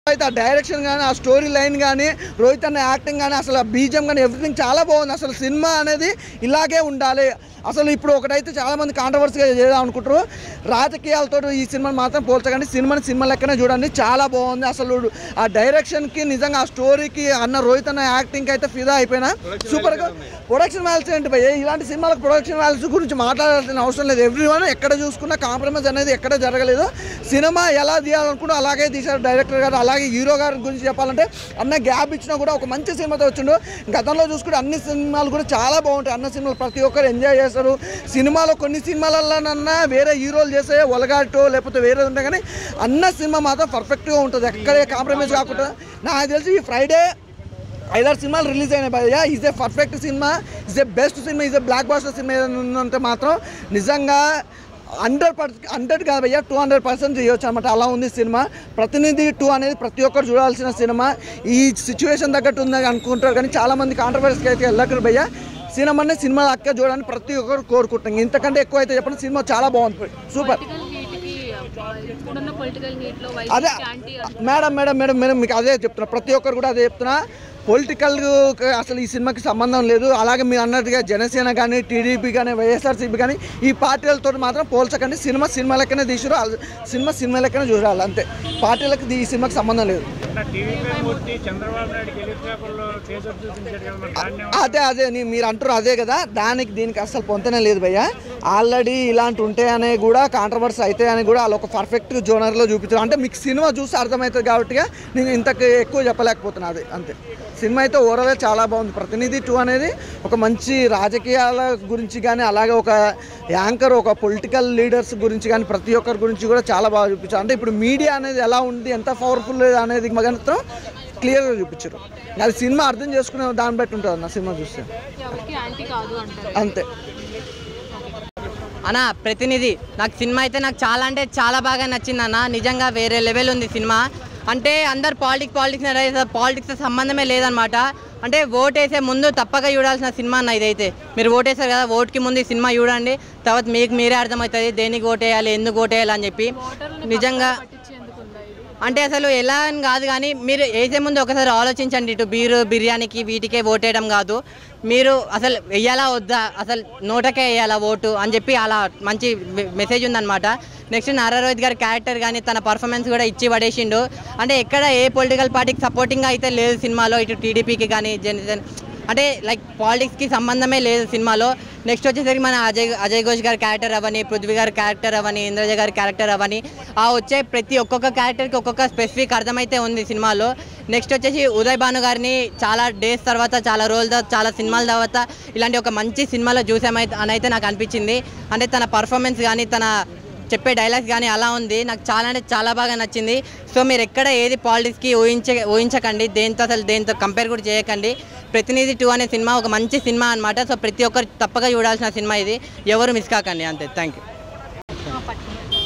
అయితే ఆ డైరెక్షన్ కానీ ఆ స్టోరీ లైన్ కానీ రోహిత్ అన్న యాక్టింగ్ కానీ అసలు ఆ బీజం కానీ ఎవ్రీథింగ్ చాలా బాగుంది అసలు సినిమా అనేది ఇలాగే ఉండాలి అసలు ఇప్పుడు ఒకటైతే చాలా మంది కాంట్రవర్సీగా చేద్దాం అనుకుంటారు రాజకీయాలతో ఈ సినిమాని మాత్రం పోల్చకండి సినిమాని సినిమా లెక్కనే చూడండి చాలా బాగుంది అసలు ఆ డైరెక్షన్కి నిజంగా ఆ స్టోరీకి అన్న రోహిత్ అన్న యాక్టింగ్కి అయితే ఫిదా అయిపోయినా సూపర్గా ప్రొడక్షన్ వాల్యూస్ ఏంటి భయ్య ఇలాంటి సినిమాలకు ప్రొడక్షన్ వాల్యూస్ గురించి మాట్లాడాల్సిన అవసరం లేదు ఎవ్రీ వన్ ఎక్కడ చూసుకున్నా కాంప్రమైజ్ అనేది ఎక్కడ జరగలేదు సినిమా ఎలా తీయాలనుకున్నా అలాగే తీశారు డైరెక్టర్ గారు అలాగే హీరో గారి గురించి చెప్పాలంటే అన్న గ్యాప్ ఇచ్చినా కూడా ఒక మంచి సినిమాతో వచ్చిండు గతంలో చూసుకుంటే అన్ని సినిమాలు కూడా చాలా బాగుంటాయి అన్న సినిమాలు ప్రతి ఒక్కరు ఎంజాయ్ చేస్తారు సినిమాలో కొన్ని సినిమాలలోనన్నా వేరే హీరోలు చేసే ఒలగాటో లేకపోతే వేరే ఉంటాయి కానీ అన్న సినిమా మాత్రం పర్ఫెక్ట్గా ఉంటుంది ఎక్కడే కాంప్రమైజ్ కాకుండా నాకు తెలిసి ఈ ఫ్రైడే ఐదారు సినిమాలు రిలీజ్ అయినాయి భయ్య is a perfect cinema is a best cinema is a blockbuster cinema ఏదైనా ఉందంటే మాత్రం నిజంగా హండ్రెడ్ పర్ హండ్రెడ్ కాదు భయ్య టూ హండ్రెడ్ పర్సెంట్ చేయొచ్చు అనమాట అలా ఉంది సినిమా ప్రతినిధి టూ అనేది ప్రతి ఒక్కరు చూడాల్సిన సినిమా ఈ సిచ్యువేషన్ తగ్గట్టు ఉందని అనుకుంటారు కానీ చాలా మంది కాంట్రవర్సీకి అయితే వెళ్ళకరు భయ్య సినిమానే సినిమా అక్క చూడడానికి ప్రతి ఒక్కరు కోరుకుంటాం ఇంతకంటే ఎక్కువ అయితే చెప్పండి సినిమా చాలా బాగుంది సూపర్ పొలిటికల్ హీట్ కి ఇప్పుడున్న పొలిటికల్ హీట్ లో అదే YCP anti madam madam madam madam మీకు అదే చెప్తున్నా ప్రతి ఒక్కరు కూడా అదే చెప్తున్నా పొలిటికల్ అసలు ఈ సినిమాకి సంబంధం లేదు అలాగే మీరు అన్నట్టుగా జనసేన కానీ టీడీపీ కానీ వైఎస్ఆర్సీపీ కానీ ఈ పార్టీలతో మాత్రం పోల్చకండి సినిమా సినిమా లెక్కనే తీసుకురు సినిమా సినిమా లెక్కనే చూడాలి అంతే పార్టీలకు ఈ సినిమాకి సంబంధం లేదు అన్న టీవీపై మూర్తి చంద్రబాబు నాయుడు హెలికాప్టర్లో కేసు చూపించాడు కదా మరి దాన్ని అదే అదే నీ మీరు అంటారు అదే కదా దానికి దీనికి అసలు పొంతనే లేదు భయ్య ఆల్రెడీ ఇలాంటి ఉంటాయనే కూడా కాంట్రవర్సీ అయితే అని కూడా వాళ్ళు ఒక పర్ఫెక్ట్ జోనర్లో చూపించారు అంటే మీకు సినిమా చూసి అర్థమవుతుంది కాబట్టి నేను ఇంతకు ఎక్కువ చెప్పలేకపోతున్నా అది అంతే సినిమా అయితే ఓవరాల్గా చాలా బాగుంది ప్రతినిధి టూ అనేది ఒక మంచి రాజకీయాల గురించి కానీ అలాగే ఒక యాంకర్ ఒక పొలిటికల్ లీడర్స్ గురించి కానీ ప్రతి ఒక్కరి గురించి కూడా చాలా బాగా చూపించారు అంటే ఇప్పుడు మీడియా అనేది ఎలా ఉంది ఎంత పవర్ఫుల్ అనేది మాత్రం క్లియర్గా చూపించారు అది సినిమా అర్థం చేసుకునే దాన్ని బట్టి ఉంటుంది అన్న సినిమా చూస్తే ఎవరికి యాంటీ కాదు అంటారు అంతే అన్న ప్రతినిధి నాకు సినిమా అయితే నాకు చాలా అంటే చాలా బాగా నచ్చింది అన్న నిజంగా వేరే లెవెల్ ఉంది సినిమా అంటే అందరు పాలిటిక్స్ పాలిటిక్స్ పాలిటిక్స్ సంబంధమే లేదనమాట అంటే ఓట్ వేసే ముందు తప్పక చూడాల్సిన సినిమా అన్న ఇదైతే మీరు ఓట్ వేసారు కదా ఓట్కి ముందు ఈ సినిమా చూడండి తర్వాత మీకు మీరే అర్థమవుతుంది దేనికి ఓట్ వేయాలి ఎందుకు ఓట్ వేయాలి అని చెప్పి నిజంగా పట్టించేందుకు ఉందా ఇది అంటే అసలు ఎలా అని కాదు కానీ మీరు వేసే ముందు ఒకసారి ఆలోచించండి ఇటు బీరు బిర్యానీకి వీటికే ఓటేయడం కాదు మీరు అసలు వెయ్యాలా వద్దా అసలు నోటకే వేయాలా ఓటు అని చెప్పి అలా మంచి మె- మెసేజ్ ఉందన్నమాట నెక్స్ట్ నారా రోహిత్ గారి క్యారెక్టర్ కానీ తన పర్ఫార్మెన్స్ కూడా ఇచ్చి పడేసిండు అంటే ఎక్కడ ఏ పొలిటికల్ పార్టీకి సపోర్టింగ్గా అయితే లేదు సినిమాలో ఇటు టీడీపీకి కానీ జనసేన అంటే లైక్ పాలిటిక్స్కి సంబంధమే లేదు సినిమాలో నెక్స్ట్ వచ్చేసరికి మన అజయ్ అజయ్ ఘోష్ గారి క్యారెక్టర్ అవని పృథ్వీ గారి క్యారెక్టర్ అవని ఇంద్రజ గారి క్యారెక్టర్ అవని ఆ వచ్చే ప్రతి ఒక్కొక్క క్యారెక్టర్కి ఒక్కొక్క స్పెసిఫిక్ అర్థమైతే ఉంది సినిమాలో నెక్స్ట్ వచ్చేసి ఉదయ్ భాను గారిని చాలా డేస్ తర్వాత చాలా రోజుల తర్వాత చాలా సినిమాల తర్వాత ఇలాంటి ఒక మంచి సినిమాలో చూసామైతే అని అయితే నాకు అనిపించింది అంటే తన పర్ఫార్మెన్స్ కానీ తన చెప్పే డైలాగ్స్ కానీ అలా ఉంది నాకు చాలా అంటే చాలా బాగా నచ్చింది సో మీరు ఎక్కడ ఏది పాలిటిక్స్కి ఊహించ ఊహించకండి దేంతో అసలు దేంతో కంపేర్ కూడా చేయకండి ప్రతినిధి టూ అనే సినిమా ఒక మంచి సినిమా అనమాట సో ప్రతి ఒక్కరు తప్పక చూడాల్సిన సినిమా ఇది ఎవరు మిస్ కాకండి అంతే థ్యాంక్ యూ ఆ, పట్టింది.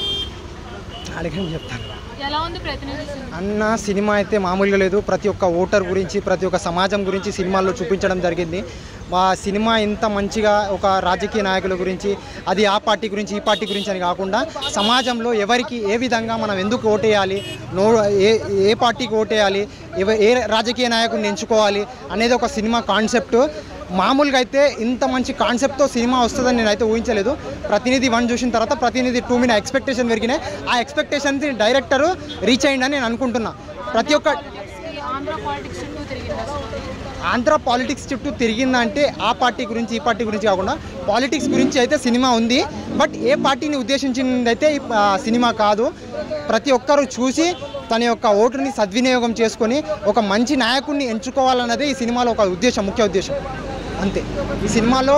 అడగని చెప్తాను ఎలా ఉంది ప్రతినిధి సినిమా అన్న సినిమా అయితే మామూలుగా లేదు ప్రతి ఒక్క ఓటర్ గురించి ప్రతి ఒక్క సమాజం గురించి సినిమాల్లో చూపించడం జరిగింది మా సినిమా ఇంత మంచిగా ఒక రాజకీయ నాయకుల గురించి అది ఆ పార్టీ గురించి ఈ పార్టీ గురించి అని కాకుండా సమాజంలో ఎవరికి ఏ విధంగా మనం ఎందుకు ఓటేయాలి నో ఏ ఏ పార్టీకి ఓటేయాలి ఎవ ఏ రాజకీయ నాయకుడిని ఎంచుకోవాలి అనేది ఒక సినిమా కాన్సెప్ట్ మామూలుగా అయితే ఇంత మంచి కాన్సెప్ట్తో సినిమా వస్తుందని నేనైతే ఊహించలేదు ప్రతినిధి వన్ చూసిన తర్వాత ప్రతినిధి టూ మీద ఎక్స్పెక్టేషన్ పెరిగినాయి ఆ ఎక్స్పెక్టేషన్స్ డైరెక్టర్ రీచ్ అయ్యిందని నేను అనుకుంటున్నా ప్రతి ఒక్క ఈ ఆంధ్ర పాలిటిక్స్ చుట్టూ తిరిగిందా story? ఆంధ్ర పాలిటిక్స్ చుట్టూ తిరిగిందంటే ఆ పార్టీ గురించి ఈ పార్టీ గురించి కాకుండా పాలిటిక్స్ గురించి అయితే సినిమా ఉంది బట్ ఏ పార్టీని ఉద్దేశించిందైతే ఈ ఆ, సినిమా కాదు ప్రతి ఒక్కరూ చూసి తన యొక్క ఓటుని సద్వినియోగం చేసుకొని ఒక మంచి నాయకుడిని ఎంచుకోవాలన్నదే ఈ సినిమాలో ఒక ఉద్దేశం ముఖ్య ఉద్దేశం అంతే ఈ సినిమాలో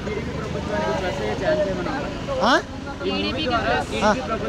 ఆ? టీడీపీకి ఆ.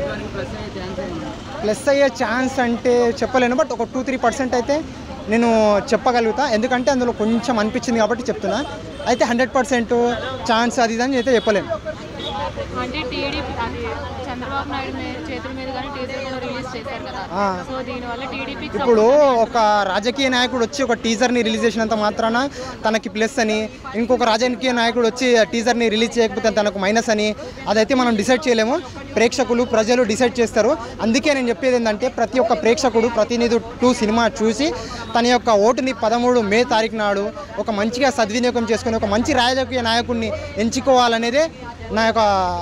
ప్లస్ అయ్యే ఛాన్స్ అంటే చెప్పలేను బట్ ఒక టూ త్రీ పర్సెంట్ అయితే నేను చెప్పగలుగుతా ఎందుకంటే అందులో కొంచెం అనిపించింది కాబట్టి చెప్తున్నా అయితే హండ్రెడ్ పర్సెంట్ ఛాన్స్ అది ఇది అని అయితే చెప్పలేను అంటే టీడీపీ అది చంద్రబాబు చంద్రబాబు నాయుడు మీ- చేతుల మీద కానీ టీజర్ కూడా రిలీజ్ చేశారు కదా ఆ. సో దీనివల్ల టీడీపీకి ఇప్పుడు ఒక రాజకీయ నాయకుడు వచ్చి ఒక టీజర్ని రిలీజ్ చేసినంత మాత్రాన తనకి ప్లస్ అని ఇంకొక రాజకీయ నాయకుడు వచ్చి ఆ టీజర్ని రిలీజ్ చేయకపోతే తనకు మైనస్ అని అదైతే మనం డిసైడ్ చేయలేము ప్రేక్షకులు ప్రజలు డిసైడ్ చేస్తారు అందుకే నేను చెప్పేది ఏంటంటే ప్రతి ఒక్క ప్రేక్షకుడు ప్రతినిధి టూ సినిమా చూసి తన యొక్క ఓటుని పదమూడు మే తారీఖు నాడు ఒక మంచిగా సద్వినియోగం చేసుకుని ఒక మంచి రాజకీయ నాయకుడిని ఎంచుకోవాలనేదే నా యొక్క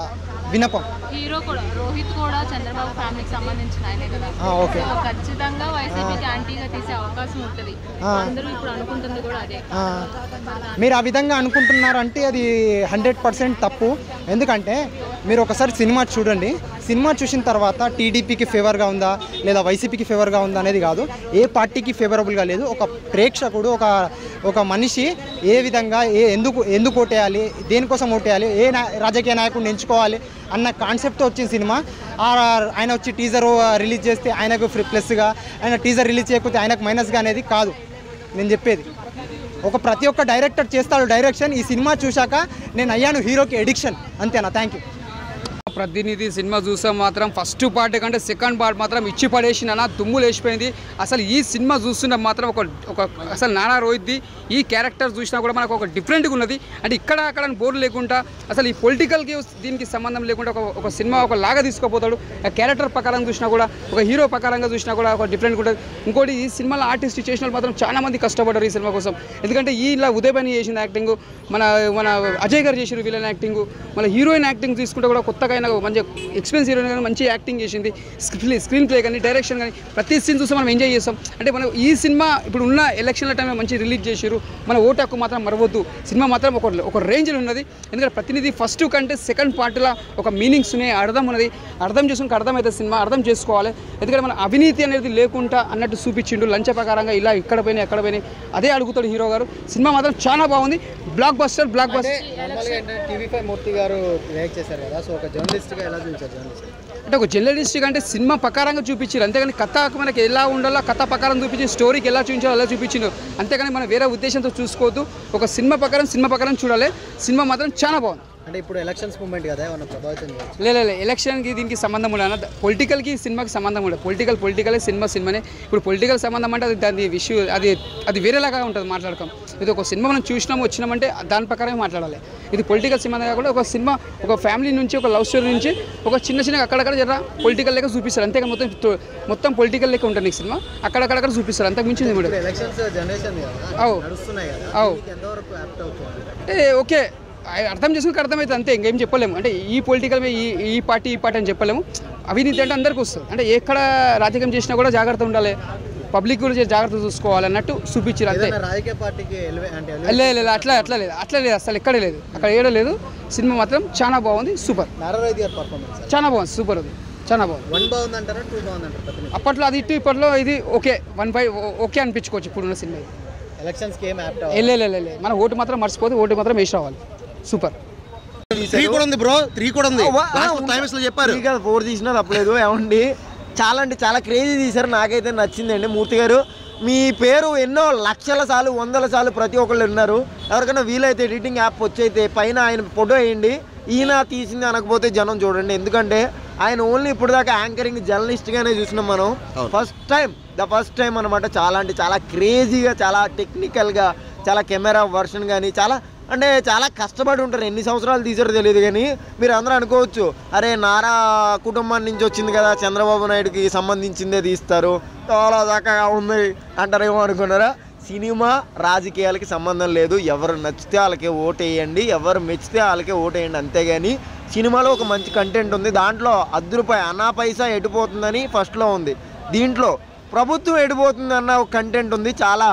వినపం హీరో కూడా రోహిత్ కూడా చంద్రబాబు ఫ్యామిలీకి సంబంధించిన ఆయనే కదా ఆ, ఓకే. సో ఖచ్చితంగా వైసీపీకి యాంటీగా తీసే అవకాశం ఉంటుంది ఆ. అందరూ ఇప్పుడు అనుకుంటుంది కూడా అదే ఆ, మీరు ఆ విధంగా అనుకుంటున్నారంటే అది హండ్రెడ్ పర్సెంట్ తప్పు ఎందుకంటే మీరు ఒకసారి సినిమా చూడండి సినిమా చూసిన తర్వాత టీడీపీకి ఫేవర్గా ఉందా లేదా వైసీపీకి ఫేవర్గా ఉందా అనేది కాదు ఏ పార్టీకి ఫేవరబుల్గా లేదు ఒక ప్రేక్షకుడు ఒక ఒక మనిషి ఏ విధంగా ఏ ఎందుకు ఎందుకు ఓటేయాలి దేనికోసం ఓటేయాలి ఏ నా- రాజకీయ నాయకుడిని ఎంచుకోవాలి అన్న కాన్సెప్ట్తో వచ్చిన సినిమా ఆ ఆయన వచ్చి టీజర్ రిలీజ్ చేస్తే ఆయనకు ఫ్రీ ప్లస్గా ఆయన టీజర్ రిలీజ్ చేయకపోతే ఆయనకు మైనస్గా అనేది కాదు నేను చెప్పేది ఒక ప్రతి ఒక్క డైరెక్టర్ చేస్తాడు డైరెక్షన్ ఈ సినిమా చూశాక నేను అయ్యాను హీరోకి ఎడిక్షన్ అంతేనా థ్యాంక్ యూ ప్రతినిధి సినిమా చూస్తే మాత్రం ఫస్ట్ పార్ట్ కంటే సెకండ్ పార్ట్ మాత్రం ఇచ్చి పడేసిన దుమ్ము లేచిపోయింది అసలు ఈ సినిమా చూస్తున్న మాత్రం ఒక ఒక అసలు నానా రోహిత్ది ఈ క్యారెక్టర్ చూసినా కూడా మనకు ఒక డిఫరెంట్గా ఉన్నది అంటే ఇక్కడ అక్కడ బోర్డు లేకుండా అసలు ఈ పొలిటికల్కి దీనికి సంబంధం లేకుండా ఒక ఒక సినిమా ఒక లాగా తీసుకుపోతాడు ఆ క్యారెక్టర్ ప్రకారం చూసినా కూడా ఒక హీరో ప్రకారంగా చూసినా కూడా ఒక డిఫరెంట్ ఉంటుంది ఇంకోటి ఈ సినిమాలో ఆర్టిస్ట్ చేసిన వాళ్ళు మాత్రం చాలా మంది కష్టపడ్డారు ఈ సినిమా కోసం ఎందుకంటే ఈ ఇలా ఉదయ్ బని చేసిన యాక్టింగ్ మన మన అజయ్ గారు చేసిన విలన్ యాక్టింగ్ మన హీరోయిన్ యాక్టింగ్ తీసుకుంటే కూడా కొత్తగా అయినా మంచి ఎక్స్పీరియన్స్ హీరోయిన్ కానీ మంచి యాక్టింగ్ చేసింది స్క్రీన్ స్క్రీన్ ప్లే కానీ డైరెక్షన్ కానీ ప్రతి సీన్ చూస్తే మనం ఎంజాయ్ చేస్తాం అంటే మనం ఈ సినిమా ఇప్పుడు ఉన్న ఎలక్షన్ల టైంలో మంచి రిలీజ్ చేసారు మన ఓటు హక్కు మాత్రం మరవద్దు సినిమా మాత్రం ఒక ఒక రేంజ్లో ఉన్నది ఎందుకంటే ప్రతినిధి ఫస్ట్ కంటే సెకండ్ పార్ట్లో ఒక మీనింగ్స్ ఉన్నాయి అర్థం ఉన్నది అర్థం చేసుకుంటే అర్థమవుతుంది సినిమా అర్థం చేసుకోవాలి ఎందుకంటే మన అవినీతి అనేది లేకుండా అన్నట్టు చూపించిండు లంచ ప్రకారంగా ఇలా ఇక్కడ పోయినాయి ఎక్కడ పోయినాయి అదే అడుగుతాడు హీరో గారు సినిమా మాత్రం చాలా బాగుంది blockbuster blockbuster TV five Murthy garu react చేశారు కదా సో ఒక జర్నలిస్ట్గా ఎలా చూపించారు జర్నలిస్ట్ అంటే ఒక జర్నలిస్ట్ అంటే సినిమా ప్రకారంగా చూపించారు అంతేగాని కథ మనకి ఎలా ఉండాలో కథ ప్రకారం చూపించి స్టోరీకి ఎలా చూపించాలో అలా చూపించిండు అంతేగాని మనం వేరే ఉద్దేశంతో చూసుకోవద్దు ఒక సినిమా ప్రకారం సినిమా ప్రకారం చూడాలి సినిమా మాత్రం చాలా బాగుంది అంటే ఇప్పుడు ఎలక్షన్స్ మూమెంట్ కదా ఏమన్నా ప్రభావితం చేయొచ్చు లే లే, లే ఎలక్షన్కి దీనికి సంబంధం ఉండదు పొలిటికల్కి సినిమాకి సంబంధం ఉండదు పొలిటికల్ పొలిటికల్ సినిమా సినిమానే ఇప్పుడు పొలిటికల్ సంబంధం అంటే అది దాని విషయం అది అది వేరేలాగా ఉంటుంది మాట్లాడకం ఇది ఒక సినిమా మనం చూసినాము వచ్చినామంటే దాని ప్రకారమే మాట్లాడాలి ఇది పొలిటికల్ సినిమా కాకుండా ఒక సినిమా ఒక ఫ్యామిలీ నుంచి ఒక లవ్ స్టోరీ నుంచి ఒక చిన్న చిన్న అక్కడక్కడ జర పొలిటికల్ లెక్క చూపిస్తారు అంతేగా మొత్తం తో- మొత్తం పొలిటికల్ లెక్క ఉంటుంది ఈ సినిమా అక్కడక్కడక్కడ చూపిస్తారు అంతకు మించింది ఇప్పుడు కూడా ఎలక్షన్స్ జనరేషన్ కదా అవు నడుస్తున్నాయి కదా అవు దీనికి ఎంతవరకు యాప్ట్ అవుతుంది అంటే ఓకే ఆ- అర్థం చేసుకుని అర్థమవుతుంది అంతే ఇంకేం చెప్పలేము అంటే ఈ పొలిటికల్ ఈ ఈ పార్టీ ఈ పార్టీ అని చెప్పలేము అవినీతి అంటే అందరికీ వస్తుంది అంటే ఎక్కడ రాజకీయం చేసినా కూడా జాగ్రత్త ఉండాలి పబ్లిక్ గురించి జాగ్రత్త చూసుకోవాలి అన్నట్టు చూపించారు అంతే ఏదైనా రాజకీయ పార్టీకి ఎలివే అంటే elevate లేదు లేదు అట్లా అట్లా లేదు అట్లా లేదు అసలు ఎక్కడ లేదు అక్కడ ఏడ లేదు సినిమా మాత్రం చాలా బాగుంది సూపర్ నారా రోహిత్ గారి పర్ఫార్మెన్స్ చాలా బాగుంది సూపర్ ఉంది చాలా బాగుంది వన్ బాగుంది అంటారా టూ బాగుంది అంటారు ప్రతినిధి అప్పట్లో అది ఇటు ఇప్పట్లో ఇది ఓకే వన్ బై ఓకే అనిపించుకోవచ్చు ఇప్పుడున్న సినిమా ఇది. ఎలక్షన్స్కి ఏం యాప్ట్ ఏ, లే లే, లే, లే. మన ఓటు మాత్రం మర్చిపోతే ఓటు మాత్రం వేసి రావాలి సూపర్ త్రీ కూడా ఉంది బ్రో త్రీ కూడా ఉంది క్లైమాక్స్ లో చెప్పారు కదా ఫోర్ తీసినా తప్పలేదు ఏమండి చాలా అంటే చాలా క్రేజీ తీశారు నాకైతే నచ్చిందండి మూర్తి గారు మీ పేరు ఎన్నో లక్షల సార్లు వందల సార్లు ప్రతి ఒక్కళ్ళు విన్నారు ఎవరికైనా వీలైతే ఎడిటింగ్ యాప్ వచ్చైతే పైన ఆయన ఫోటో వేయండి ఈయన తీసింది అనకపోతే జనం చూడండి ఎందుకంటే ఆయన ఓన్లీ ఇప్పుడు దాకా యాంకరింగ్ జర్నలిస్ట్గానే చూసినాం మనం first time the first time అనమాట చాలా అంటే చాలా క్రేజీగా చాలా టెక్నికల్గా చాలా కెమెరా వర్షన్ కానీ చాలా అంటే చాలా కష్టపడి ఉంటారు ఎన్ని సంవత్సరాలు తీసారో తెలియదు కానీ మీరు అందరూ అనుకోవచ్చు అరే నారా కుటుంబం నుంచి వచ్చింది కదా చంద్రబాబు నాయుడుకి సంబంధించిందే తీస్తారు చాలా దాకా ఉంది అంటారేమో అనుకున్నారా సినిమా రాజకీయాలకి సంబంధం లేదు ఎవరు నచ్చితే వాళ్ళకే ఓటేయండి ఎవరు మెచ్చితే వాళ్ళకే ఓటేయండి అంతేగాని సినిమాలో ఒక మంచి కంటెంట్ ఉంది దాంట్లో అర్ధ రూపాయి అనా పైసా ఎడిపోతుందని ఫస్ట్లో ఉంది దీంట్లో ప్రభుత్వం ఎడిపోతుంది అన్న ఒక కంటెంట్ ఉంది చాలా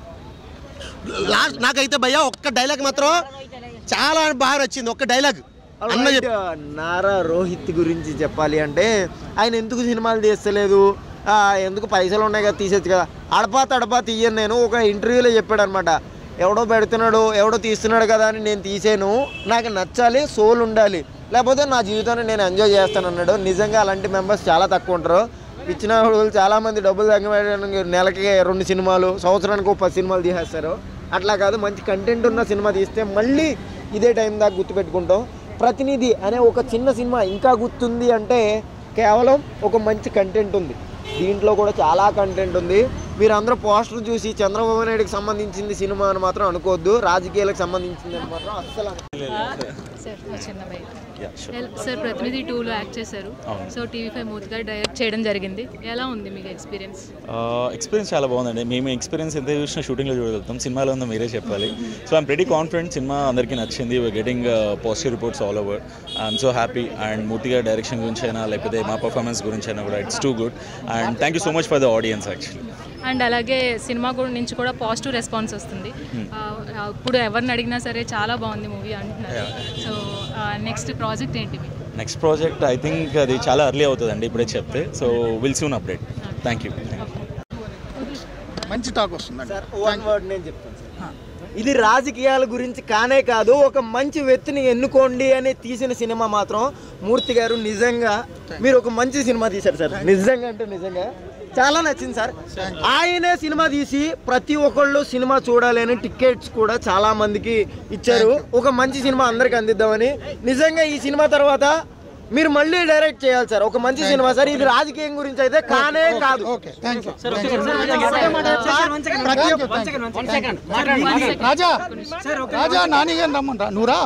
లాస్ట్ నాకైతే భయ్యా ఒక్క డైలాగ్ మాత్రం చాలా బాగా నచ్చింది ఒక్క డైలాగ్ అన్న Alright, చెప్పు నారా రోహిత్ గురించి చెప్పాలి అంటే ఆయన ఎందుకు సినిమాలు తీస్తలేదు ఆ, ఎందుకు పైసలు ఉన్నాయి కదా తీసేచ్చు కదా అడపా తడపా తీయను నేను ఒక ఇంటర్వ్యూలో చెప్పాడు అనమాట ఎవడో పెడుతున్నాడు ఎవడో తీస్తున్నాడు కదా అని నేను తీసాను నాకు నచ్చాలి సోల్ ఉండాలి లేకపోతే నా జీవితాన్ని నేను ఎంజాయ్ చేస్తాను అన్నాడు నిజంగా అలాంటి మెంబర్స్ చాలా తక్కువ ఉంటారు ఇచ్చిన వాళ్ళు చాలా మంది డబ్బులు తగ్గడానికి నెలకి రెండు సినిమాలు సంవత్సరానికి ఒక పది సినిమాలు తీసేస్తారు అట్లా కాదు మంచి కంటెంట్ ఉన్న సినిమా తీస్తే మళ్ళీ ఇదే టైం దాకా గుర్తుపెట్టుకుంటాం ప్రతినిధి అనే ఒక చిన్న సినిమా ఇంకా గుర్తుంది అంటే కేవలం ఒక మంచి కంటెంట్ ఉంది దీంట్లో కూడా చాలా కంటెంట్ ఉంది మీరు అందరూ పోస్టర్ చూసి చంద్రబాబు నాయుడుకి సంబంధించింది సినిమా అని మాత్రం అనుకోవద్దు రాజకీయాలకు సంబంధించింది అని మాత్రం అస్సలు అనుకోవద్దు. సార్ మా చిన్న భయ సార్ ప్రతినిధి టూలో యాక్ట్ చేశారు సో టీవీ ఫైవ్ మూత్ గారు డైరెక్ట్ చేయడం జరిగింది ఎలా ఉంది మీకు ఎక్స్పీరియన్స్ ఎక్స్పీరియన్స్ చాలా బాగుందండి మేము ఎక్స్పీరియన్స్ ఎంత చూసినా షూటింగ్లో చూడగలుగుతాం సినిమాలో ఉందో మీరే చెప్పాలి so I'm pretty confident cinema అందరికీ నచ్చింది we getting positive reports all over I'm so happy and మూర్తిగా డైరెక్షన్ గురించి అయినా లేకపోతే మా పర్ఫార్మెన్స్ గురించి అయినా కూడా it's too good and thank you so much for the audience actually and అలాగే సినిమా కూడా నుంచి కూడా పాజిటివ్ రెస్పాన్స్ వస్తుంది ఆ, ఆ, ఇప్పుడు ఎవరిని అడిగినా సరే చాలా బాగుంది మూవీ అంటున్నారు సో నెక్స్ట్ ప్రాజెక్ట్ ఏంటి మీకు నెక్స్ట్ ప్రాజెక్ట్ ఐ థింక్ అది చాలా అర్లీ అవుతుందండి ఇప్పుడే చెప్తే so will soon update thank you మంచి టాక్ వస్తుందండి సార్ వన్ వర్డ్ నేను చెప్తాను సార్ ఇది రాజకీయాల గురించి కానే కాదు ఒక మంచి వ్యక్తిని ఎన్నుకోండి అని తీసిన సినిమా మాత్రం మూర్తి గారు నిజంగా మీరు ఒక మంచి సినిమా తీశారు సార్ నిజంగా అంటే నిజంగా చాలా నచ్చింది సార్ ఆయనే సినిమా తీసి ప్రతి ఒక్కళ్ళు సినిమా చూడాలి అని టికెట్స్ కూడా చాలా మందికి ఇచ్చారు ఒక మంచి సినిమా అందరికి అందిద్దామని నిజంగా ఈ సినిమా తర్వాత మీరు మళ్ళీ డైరెక్ట్ చేయాలి సార్ ఒక మంచి సినిమా సార్ ఇది రాజకీయం గురించి అయితే కానే కాదు okay thank you Raja Raja Nani గారిని రమ్మని రా నువ్వు రా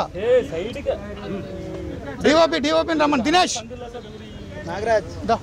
డిఓపి డిఓపిని రమ్మని దినేష్ నాగరాజ్ దా.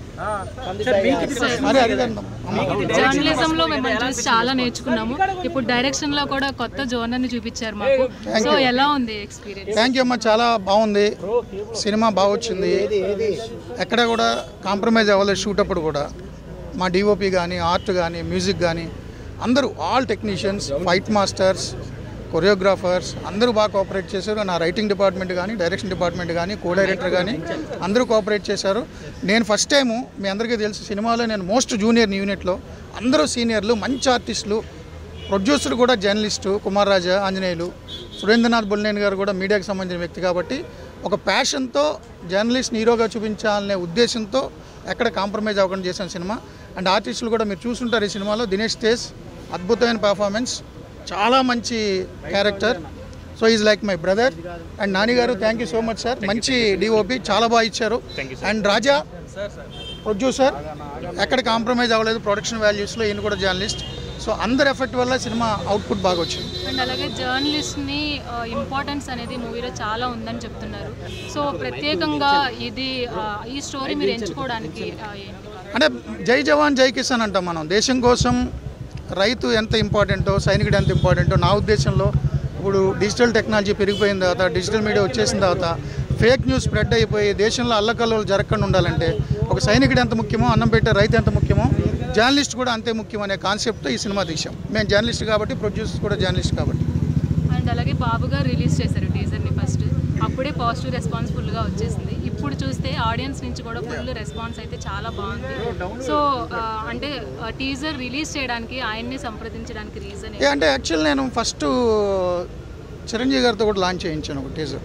అరే అరే రమ్మని. జర్నలిజం లో మేము చూసి చాలా నేర్చుకున్నాము ఇప్పుడు డైరెక్షన్ లో కూడా కొత్త జోనర్ ని చూపించారు మాకు సో ఎలా ఉంది ఎక్స్పీరియన్స్ థ్యాంక్ యూ అమ్మా చాలా బాగుంది సినిమా బాగా వచ్చింది ఎక్కడ కూడా కాంప్రమైజ్ అవ్వలేదు షూట్ అప్పుడు కూడా మా డిఓపి కానీ ఆర్ట్ కానీ మ్యూజిక్ కానీ అందరూ all technicians fight masters choreographers అందరూ బాగా కోఆపరేట్ చేశారు నా రైటింగ్ డిపార్ట్మెంట్ కానీ డైరెక్షన్ డిపార్ట్మెంట్ కానీ కో డైరెక్టర్ కానీ అందరూ కోఆపరేట్ చేశారు నేను ఫస్ట్ టైము మీ అందరికీ తెలుసు సినిమాలో నేను మోస్ట్ జూనియర్ యూనిట్లో అందరూ సీనియర్లు మంచి ఆర్టిస్టులు ప్రొడ్యూసర్ కూడా జర్నలిస్టు కుమార్ రాజా ఆంజనేయులు సురేంద్రనాథ్ బుల్నేని గారు కూడా మీడియాకి సంబంధించిన వ్యక్తి కాబట్టి ఒక ప్యాషన్తో జర్నలిస్ట్ హీరోగా చూపించాలనే ఉద్దేశంతో ఎక్కడ కాంప్రమైజ్ అవ్వకుండా చేసిన సినిమా అండ్ ఆర్టిస్టులు కూడా మీరు చూసుంటారు ఈ సినిమాలో దినేష్ తేజ్ అద్భుతమైన పర్ఫార్మెన్స్ చాలా మంచి character so is like my brother and Nani garu thank you so much sir మంచి డిఓపి చాలా బాగా ఇచ్చారు అండ్ రాజా ప్రొడ్యూసర్ ఎక్కడ కాంప్రమైజ్ అవ్వలేదు ప్రొడక్షన్ వాల్యూస్లో ఈయన కూడా జర్నలిస్ట్ సో అందరి ఎఫెక్ట్ వల్ల సినిమా అవుట్పుట్ బాగా వచ్చింది అండ్ అలాగే జర్నలిస్ట్ ని ఇంపార్టెన్స్ అనేది మూవీలో చాలా ఉందని చెప్తున్నారు సో ప్రత్యేకంగా ఇది ఆ, ఈ స్టోరీ మీరు ఎంచుకోవడానికి ఆ, ఏంటి అంటే జై జవాన్ జై కిసాన్ అంటాం మనం దేశం కోసం రైతు ఎంత ఇంపార్టెంటో సైనికుడు ఎంత ఇంపార్టెంటో నా ఉద్దేశంలో ఇప్పుడు డిజిటల్ టెక్నాలజీ పెరిగిపోయిన తర్వాత డిజిటల్ మీడియా వచ్చేసిన తర్వాత ఫేక్ న్యూస్ స్ప్రెడ్ అయిపోయి దేశంలో అల్లకల్లోలు జరగకుండా ఉండాలంటే ఒక సైనికుడు ఎంత ముఖ్యమో అన్నం పెట్టే రైతు ఎంత ముఖ్యమో జర్నలిస్ట్ కూడా అంతే ముఖ్యం అనే కాన్సెప్ట్తో ఈ సినిమా తీసాం మేము జర్నలిస్ట్ కాబట్టి ప్రొడ్యూసర్ కూడా జర్నలిస్ట్ కాబట్టి అండ్ అలాగే బాబు గారు రిలీజ్ చేశారు టీజర్ని ఫస్ట్ అప్పుడే పాజిటివ్ రెస్పాన్స్ ఫుల్గా వచ్చేసింది ఇప్పుడు చూస్తే ఆడియన్స్ నుంచి కూడా ఫుల్ రెస్పాన్స్ అయితే చాలా బాగుంది సో ఆ, అంటే టీజర్ రిలీజ్ చేయడానికి ఆయన్ని సంప్రదించడానికి రీజన్ ఏ అంటే యాక్చువల్ నేను ఫస్ట్ చిరంజీవి గారితో కూడా లాంచ్ చేయించాను ఒక టీజర్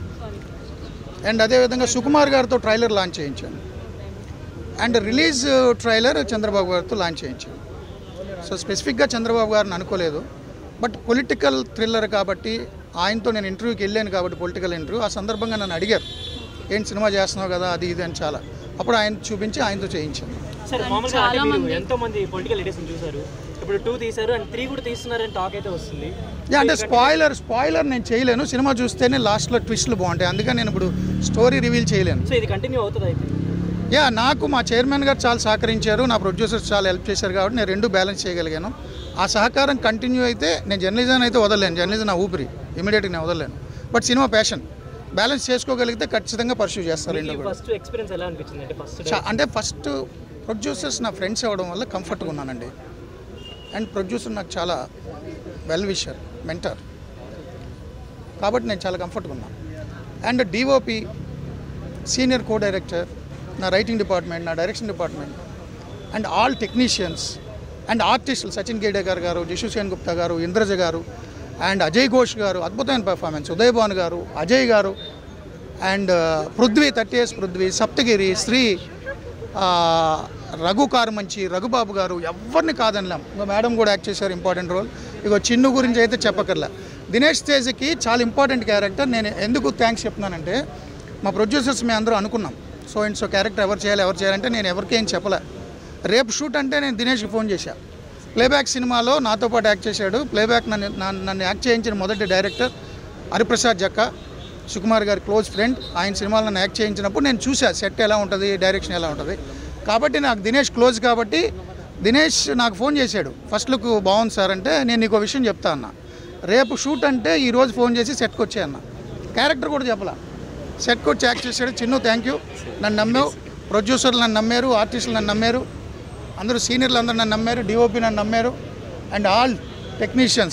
అండ్ అదేవిధంగా సుకుమార్ గారితో ట్రైలర్ లాంచ్ చేయించాను అండ్ రిలీజ్ ట్రైలర్ చంద్రబాబు గారితో లాంచ్ చేయించాను సో స్పెసిఫిక్గా చంద్రబాబు గారిని అనుకోలేదు బట్ పొలిటికల్ థ్రిల్లర్ కాబట్టి ఆయనతో నేను ఇంటర్వ్యూకి వెళ్ళాను కాబట్టి పొలిటికల్ ఇంటర్వ్యూ ఆ సందర్భంగా నన్ను అడిగారు ఏంటి సినిమా చేస్తున్నావు కదా అది ఇది అని చాలా అప్పుడు ఆయన చూపించి ఆయనతో చేయించాను సరే And మామూలుగా అంటే చాలా మీరు మంది- ఎంతో మంది పొలిటికల్ లీడర్స్ చూసారు ఇప్పుడు టూ తీశారు అండ్ త్రీ కూడా తీస్తున్నారని టాక్ అయితే వస్తుంది యా, అంటే స్పాయిలర్ స్పాయిలర్ నేను చేయలేను సినిమా చూస్తేనే లాస్ట్లో ట్విస్ట్లు బాగుంటాయి అందుకని నేను ఇప్పుడు స్టోరీ రివీల్ చేయలేను సో ఇది కంటిన్యూ అవుతుంది అయితే యా నాకు మా చైర్మన్ గారు చాలా సహకరించారు నా ప్రొడ్యూసర్స్ చాలా హెల్ప్ చేశారు కాబట్టి నేను రెండు బ్యాలెన్స్ చేయగలిగాను ఆ సహకారం కంటిన్యూ అయితే నేను జర్నలిజం అయితే వదలలేను జర్నలిజం నా ఊపిరి ఇమీడియట్గా నేను వదలలేను బట్ సినిమా ప్యాషన్ బ్యాలెన్స్ చేసుకోగలిగితే ఖచ్చితంగా పర్సూ చేస్తారు రెండు కూడా ఫస్ట్ ఎక్స్పీరియన్స్ ఎలా అనిపించింది అంటే ఫస్ట్ చా- అంటే ఫస్ట్ ప్రొడ్యూసర్స్ నా ఫ్రెండ్స్ అవ్వడం వల్ల కంఫర్ట్గా ఉన్నానండి అండ్ ప్రొడ్యూసర్ నాకు చాలా వెల్ విషర్ మెంటర్ కాబట్టి నేను చాలా కంఫర్ట్గా ఉన్నాను and DOP senior co director నా రైటింగ్ డిపార్ట్మెంట్ నా direction department and all technicians and ఆర్టిస్టులు సచిన్ గేడేకర్ గారు జషు సేన్ గుప్తా గారు ఇంద్రజ గారు అండ్ అజయ్ ఘోష్ గారు అద్భుతమైన performance Uday Bhan garu Ajay garu and Prithvi thirty years Prithvi Saptagiri Shri ఆ, రఘు కారుమంచి రఘుబాబు గారు ఎవరిని కాదనలేం ఇంకో మేడం కూడా యాక్ట్ చేశారు ఇంపార్టెంట్ రోల్ ఇగో చిన్ను గురించి అయితే చెప్పకర్లే దినేష్ తేజ్కి చాలా ఇంపార్టెంట్ క్యారెక్టర్ నేను ఎందుకు థ్యాంక్స్ చెప్తున్నానంటే మా ప్రొడ్యూసర్స్ మేము అందరూ అనుకున్నాం సో అండ్ సో క్యారెక్టర్ ఎవరు చేయాలి ఎవరు చేయాలంటే నేను ఎవరికి ఏం చెప్పలే రేపు షూట్ అంటే నేను దినేష్కి ఫోన్ చేశా ప్లేబ్యాక్ సినిమాలో నాతో పాటు యాక్ట్ చేశాడు ప్లేబ్యాక్ నన్ను నన్ను- నన్ను యాక్ట్ చేయించిన మొదటి డైరెక్టర్ హరిప్రసాద్ జక్క సుకుమార్ గారి క్లోజ్ ఫ్రెండ్ ఆయన సినిమాలో నన్ను యాక్ట్ చేయించినప్పుడు నేను చూసా సెట్ ఎలా ఉంటుంది డైరెక్షన్ ఎలా ఉంటుంది కాబట్టి నాకు దినేష్ క్లోజ్ కాబట్టి దినేష్ నాకు ఫోన్ చేశాడు ఫస్ట్ లుక్ బాగుంది సార్ అంటే నేను నీకు విషయం చెప్తా అన్న రేపు షూట్ అంటే ఈ రోజు ఫోన్ చేసి సెట్కి వచ్చే అన్న క్యారెక్టర్ కూడా చెప్పలా సెట్కి వచ్చి యాక్ట్ చేశాడు చిన్ను థ్యాంక్ యూ నన్ను నమ్మావు ప్రొడ్యూసర్లు నన్ను నమ్మారు ఆర్టిస్టులు నన్ను నమ్మారు అందరూ సీనియర్లు అందరూ నన్ను నమ్మారు డిఓపి నన్ను నమ్మారు అండ్ ఆల్ టెక్నీషియన్స్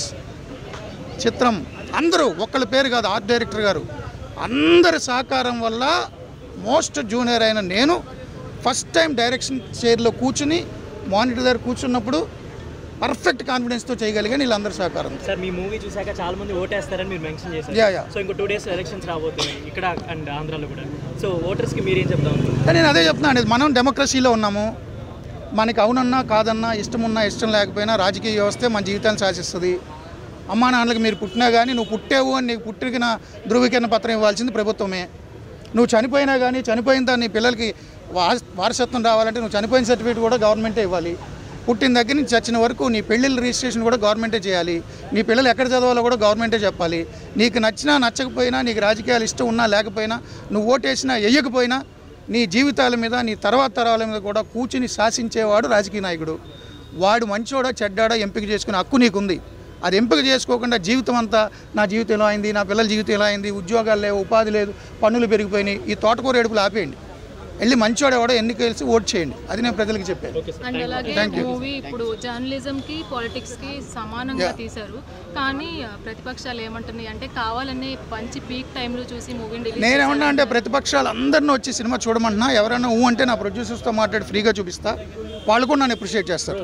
చిత్రం అందరూ ఒక్కళ్ళ పేరు కాదు ఆర్ట్ డైరెక్టర్ గారు అందరి సహకారం వల్ల మోస్ట్ జూనియర్ అయిన నేను ఫస్ట్ టైం డైరెక్షన్ చైర్లో కూర్చుని మానిటర్ దగ్గర కూర్చున్నప్పుడు పర్ఫెక్ట్ కాన్ఫిడెన్స్తో చేయగలిగాను వీళ్ళందరి సహకారం సార్ మీ మూవీ చూసాక చాలా మంది ఓటేస్తారని మీరు మెన్షన్ Yeah, చేశారు yeah. సో ఇంకో టూ డేస్ ఎలక్షన్స్ రాబోతున్నాయి ఇక్కడ అండ్ ఆంధ్రాలో కూడా సో ఓటర్స్కి మీరేం చెప్తా ఉంటారు కానీ నేను అదే చెప్తున్నాను ఇది మనం డెమోక్రసీలో ఉన్నాము మనకి అవునన్నా కాదన్నా ఇష్టం ఉన్నా ఇష్టం లేకపోయినా రాజకీయ వ్యవస్థే మన జీవితాన్ని శాసిస్తుంది అమ్మా నాన్నలకు మీరు పుట్టినా కానీ నువ్వు పుట్టావు అని నీకు పుట్టిన ధృవీకరణ పత్రం ఇవ్వాల్సింది ప్రభుత్వమే నువ్వు చనిపోయినా కానీ చనిపోయిన దాన్ని నీ పిల్లలకి వారస- వారసత్వం రావాలంటే నువ్వు చనిపోయిన సర్టిఫికేట్ కూడా గవర్నమెంటే ఇవ్వాలి పుట్టిన దగ్గర నుంచి చచ్చిన వరకు నీ పెళ్ళిళ్ళ రిజిస్ట్రేషన్ కూడా గవర్నమెంటే చేయాలి నీ పిల్లలు ఎక్కడ చదవాలో కూడా గవర్నమెంటే చెప్పాలి నీకు నచ్చినా నచ్చకపోయినా నీకు రాజకీయాలు ఇష్టం ఉన్నా లేకపోయినా నువ్వు ఓటేసినా వేయకపోయినా నీ జీవితాల మీద నీ తర్వాత తరాల మీద కూడా కూర్చుని శాసించేవాడు రాజకీయ నాయకుడు వాడు మంచోడా చెడ్డాడా ఎంపిక చేసుకునే హక్కు నీకుంది అది ఎంపిక చేసుకోకుండా జీవితం అంతా నా జీవితం ఎలా అయింది నా పిల్లల జీవితం ఎలా అయింది ఉద్యోగాలు లేవు ఉపాధి లేదు పన్నులు పెరిగిపోయినాయి ఈ తోటకూర ఏడుపులు ఆపేయండి వెళ్ళి మంచోడు ఎవడో ఎన్నిక కలిసి ఓట్ చేయండి అది నేను ప్రజలకు చెప్పాను అండ్ అలాగే థ్యాంక్ యూ మూవీ ఇప్పుడు జర్నలిజం కి పాలిటిక్స్ కి సమానంగా Yeah. తీశారు కానీ ఆ, ప్రతిపక్షాలు ఏమంటున్నాయి అంటే కావాలనే మంచి పీక్ టైంలో చూసి మూవీని రిలీజ్ నేనేమన్నా అంటే ప్రతిపక్షాలు అందరిని వచ్చి సినిమా చూడమంటున్నా ఎవరైనా ఊ అంటే నా ప్రొడ్యూసర్స్తో మాట్లాడి ఫ్రీగా చూపిస్తా వాళ్ళు కూడా నన్ను అప్రిషియేట్ చేస్తారు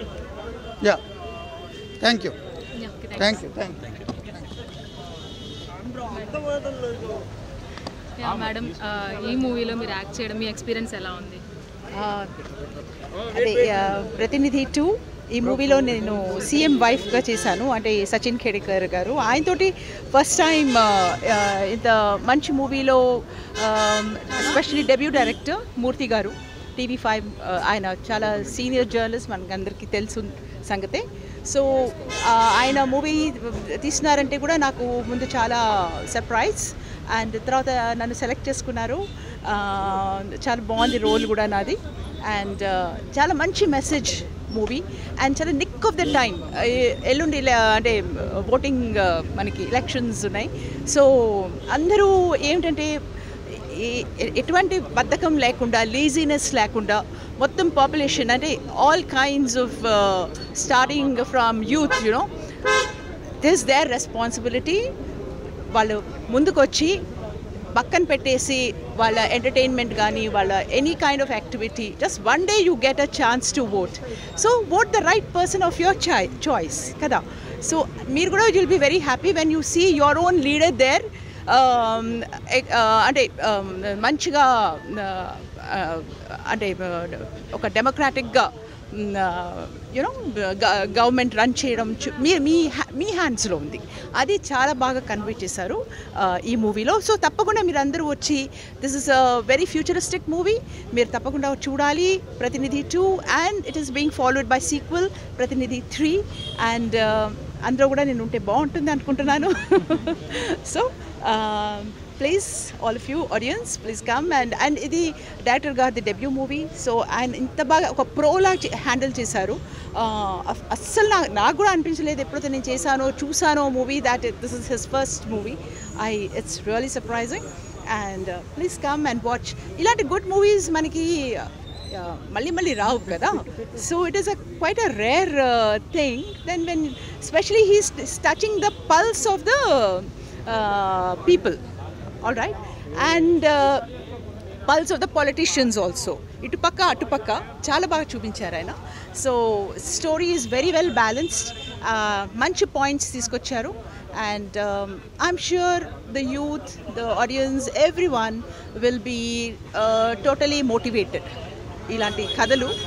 yeah thank you thank you thank you madam ఈ మూవీలో మీరు యాక్ట్ చేయడం మీ ఎక్స్పీరియన్స్ ఎలా ఉంది అదే ఆ, ప్రతినిధి టూ ఈ మూవీలో నేను సీఎం వైఫ్గా చేశాను అంటే సచిన్ ఖేడికర్ గారు ఆయనతోటి ఫస్ట్ టైం ఇంత మంచి మూవీలో especially debut director Murthy garu TV five ఆయన చాలా సీనియర్ జర్నలిస్ట్ మనకి అందరికీ తెలుసు సంగతే సో ఆయన మూవీ తీసినారంటే కూడా నాకు ముందు చాలా సర్ప్రైజ్ అండ్ తర్వాత నన్ను సెలెక్ట్ చేసుకున్నారు ఆ, చాలా బాగుంది రోల్ కూడా నాది అండ్ చాలా మంచి మెసేజ్ మూవీ అండ్ చాలా నిక్ ఆఫ్ ద టైం ఎల్లుండి ఇలా అంటే ఓటింగ్ మనకి ఎలక్షన్స్ ఉన్నాయి సో అందరూ ఏమిటంటే ఏ- ఎ- ఎటువంటి బద్ధకం లేకుండా లేజినెస్ లేకుండా మొత్తం పాపులేషన్ అంటే all kinds of starting from youth you know this there responsibility వాళ్ళు ముందుకొచ్చి పక్కన పెట్టేసి వాళ్ళ ఎంటర్టైన్మెంట్ కానీ వాళ్ళ any kind of activity just one day you get a chance to vote so vote the right person of your చాయ్ choice కదా so మీరు కూడా will be very happy when you see your own leader there అంటే um, మంచిగా uh, అంటే uh, ఒక డెమోక్రాటిక్గా you know government run చేయడం చు- మీ మీ హ్యా- మీ హ్యాండ్స్లో ఉంది అది చాలా బాగా కన్వే చేశారు ఆ, ఈ మూవీలో సో తప్పకుండా మీరు అందరూ వచ్చి this is a very futuristic movie మీరు తప్పకుండా చూడాలి Prathinidhi two and it is being followed by sequel Prathinidhi three and అందరూ కూడా నేను ఉంటే బాగుంటుంది అనుకుంటున్నాను so please all of you audience please come and and ఇది డైరెక్టర్ గారిది డెబ్యూ మూవీ సో ఆయన ఇంత బాగా ఒక ప్రోలా హ్యాండిల్ చేశారు Uh, అస్- అస్సలు నా నాకు కూడా అనిపించలేదు ఎప్పుడైతే నేను చేశానో చూసానో movie that this is his first movie I it's really surprising and please come and watch ఇలాంటి గుడ్ మూవీస్ మనకి uh, మళ్ళీ మళ్ళీ రావు కదా so it is a quite a rare thing then when specially he's touching the pulse of the people all right and pulse of the politicians also ఇటుపక్క అటుపక్క చాలా బాగా చూపించారు ఆయన so story is very well balanced మంచి points తీసుకొచ్చారు and I'm sure the youth the audience every one will be totally motivated ఇలాంటి కథలు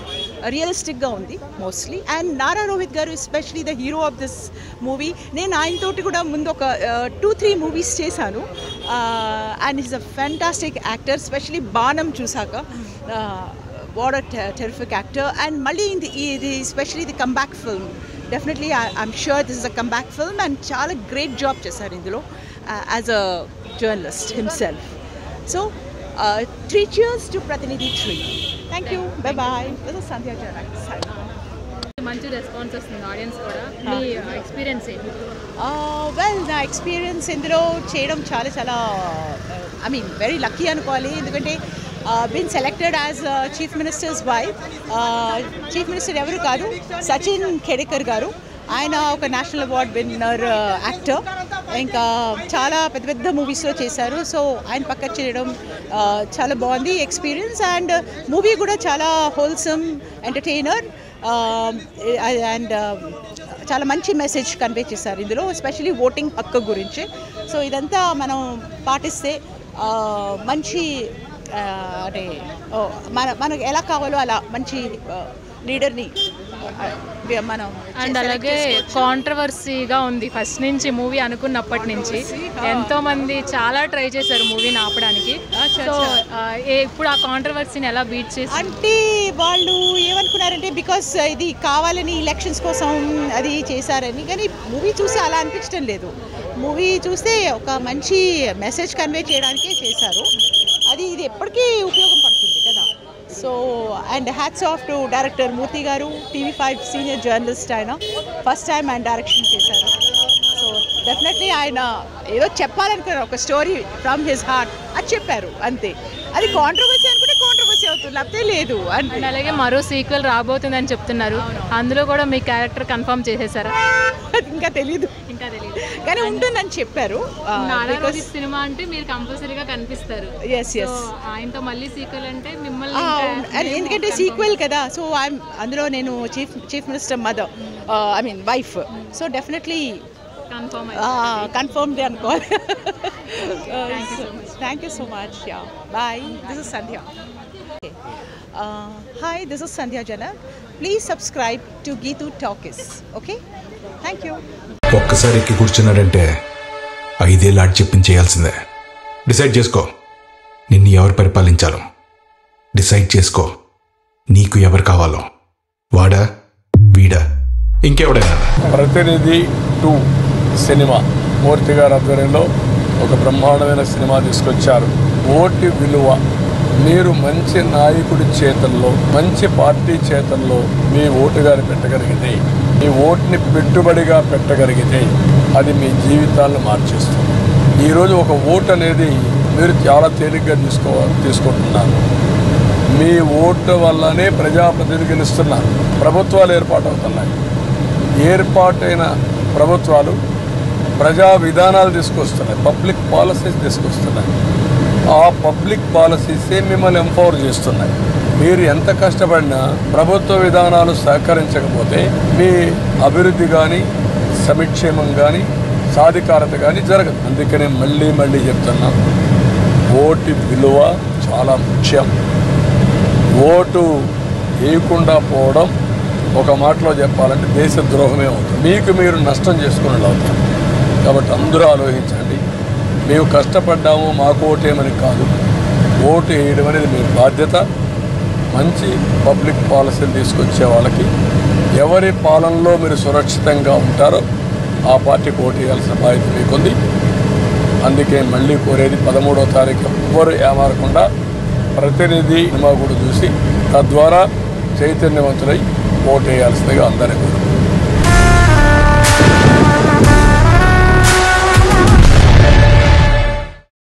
రియలిస్టిక్గా ఉంది mostly and Nara Rohit garu especially the hero of this movie నేను ఆయనతోటి కూడా ముందు ఒక టూ త్రీ మూవీస్ చేశాను and is a fantastic actor specially Baanam చూసాక what a terrific actor and మళ్ళీ ఇది ఇది స్పెషలీ ఇది comeback film definitely I'm sure this is a comeback film and చాలా గ్రేట్ జాబ్ చేశారు ఇందులో as a journalist himself so three cheers to Prathinidhi three thank you bye bye this is Sandhya Janak మంచి response వస్తుంది audience కూడా మీ experience ఏంటి well నా experience ఇందులో చేయడం చాలా చాలా ఐ మీన్ వెరీ లక్కీ అనుకోవాలి ఎందుకంటే been selected as chief minister's wife chief minister ఎవరు కాదు సచిన్ ఖేడేకర్ గారు ఆయన ఒక నేషనల్ అవార్డ్ విన్నర్ యాక్టర్ ఇంకా చాలా పెద్ద పెద్ద మూవీస్లో చేశారు సో ఆయన పక్క చేయడం uh, చాలా బాగుంది ఎక్స్పీరియన్స్ అండ్ మూవీ కూడా చాలా హోల్సమ్ ఎంటర్టైనర్ అండ్ చాలా మంచి మెసేజ్ కన్వే చేశారు ఇందులో ఎస్పెషలీ ఓటింగ్ హక్కు గురించి సో ఇదంతా మనం పాటిస్తే ఆ, మంచి ఆ, అంటే ఓ, మన మనకు ఎలా కావాలో అలా మంచి లీడర్ని మనం అండ్ అలాగే కాంట్రవర్సీగా ఉంది ఫస్ట్ నుంచి మూవీ అనుకున్నప్పటి నుంచి ఎంతో మంది చాలా ట్రై చేశారు మూవీని ఆపడానికి సో ఇప్పుడు ఆ కాంట్రవర్సీని ఎలా బీట్ చేసి అంటే వాళ్ళు ఏమనుకున్నారంటే బికాస్ ఇది కావాలని ఎలక్షన్స్ కోసం అది చేశారని కానీ మూవీ చూస్తే అలా అనిపించడం లేదు మూవీ చూస్తే ఒక మంచి మెసేజ్ కన్వే చేయడానికే చేశారు అది ఇది ఎప్పటికీ ఉపయోగపడుతుంది కదా so and hats off to director Murthy garu TV five senior journalist ఆయన ఫస్ట్ టైం ఆయన డైరెక్షన్ చేశారు సో డెఫినెట్లీ ఆయన ఏదో చెప్పాలనుకున్నారు ఒక స్టోరీ ఫ్రమ్ హిస్ హార్ట్ అది చెప్పారు అంతే అది కాంట్రవర్సీ అనుకుంటే కాంట్రవర్సీ అవుతుంది లేకపోతే లేదు అండ్ అలాగే మరో సీక్వెల్ రాబోతుందని చెప్తున్నారు అందులో కూడా మీ క్యారెక్టర్ కన్ఫర్మ్ చేసేసారా ఇంకా తెలీదు ఇంకా తెలియదు కానీ ఉంటుందని చెప్పారు ఆ, నారా because- రోహిత్ సినిమా అంటే మీరు కంపల్సరీగా కనిపిస్తారు Yes, yes. So, ఆయనతో మళ్ళీ సీక్వెల్ అంటే మిమ్మల్ని ఆ, ఇంకా అవును. అది ఎందుకంటే సీక్వెల్ కదా సో ఐఎమ్ అందులో నేను chief chief minister mother I mean wife so definitely confirm confirmed అనుకోవాలి thank you so much yeah bye this is Sandhya hi this is Sandhya Jana please subscribe to Geethu talkies okay thank you ఒక్కసారి ఎక్కి కూర్చున్నాడంటే ఐదేళ్ళు ఆడి చెప్పింది చేయాల్సిందే decide చేసుకో నిన్ను ఎవరు పరిపాలించాలో డిసైడ్ చేసుకో నీకు ఎవరు కావాలో వాడా వీడా ఇంకెవడైనా ప్రతినిధి టూ సినిమా మూర్తి గారి ఆధ్వర్యంలో ఒక బ్రహ్మాండమైన సినిమా తీసుకొచ్చారు ఓటి విలువ మీరు మంచి నాయకుడి చేతల్లో మంచి పార్టీ చేతల్లో మీ ఓటు గారి పెట్టగలిగితే మీ ఓటుని పెట్టుబడిగా పెట్టగలిగితే అది మీ జీవితాలను మార్చేస్తుంది ఈరోజు ఒక ఓటు అనేది మీరు చాలా తేలిగ్గా తీసుకో తీసుకుంటున్నారు మీ ఓటు వల్లనే ప్రజాప్రతినిధులు గెలుస్తున్నారు ప్రభుత్వాలు ఏర్పాటవుతున్నాయి ఏర్పాటైన ప్రభుత్వాలు ప్రజా విధానాలు తీసుకొస్తున్నాయి పబ్లిక్ పాలసీస్ తీసుకొస్తున్నాయి ఆ పబ్లిక్ పాలసీసే మిమ్మల్ని ఎంపవర్ చేస్తున్నాయి మీరు ఎంత కష్టపడినా ప్రభుత్వ విధానాలు సహకరించకపోతే మీ అభివృద్ధి కానీ సమిక్షేమం కానీ సాధికారత కానీ జరగదు అందుకనే మళ్ళీ మళ్ళీ చెప్తున్నా ఓటు విలువ చాలా ముఖ్యం ఓటు వేయకుండా పోవడం ఒక మాటలో చెప్పాలంటే దేశ ద్రోహమే అవుతుంది మీకు మీరు నష్టం చేసుకుని అవుతారు కాబట్టి అందరూ ఆలోచించండి మేము కష్టపడ్డాము మాకు ఓటేమని కాదు ఓటు వేయడం అనేది మీ బాధ్యత మంచి పబ్లిక్ పాలసీలు తీసుకొచ్చే వాళ్ళకి ఎవరి పాలనలో మీరు సురక్షితంగా ఉంటారో ఆ పార్టీకి ఓటు వేయాల్సిన బాధ్యత మీకుంది అందుకే మళ్ళీ కోరేది పదమూడవ తారీఖు ఎవ్వరు ఏమారకుండా ప్రతినిధి సినిమా కూడా చూసి తద్వారా చైతన్యవంతులై ఓటు వేయాల్సిందిగా అందరికీ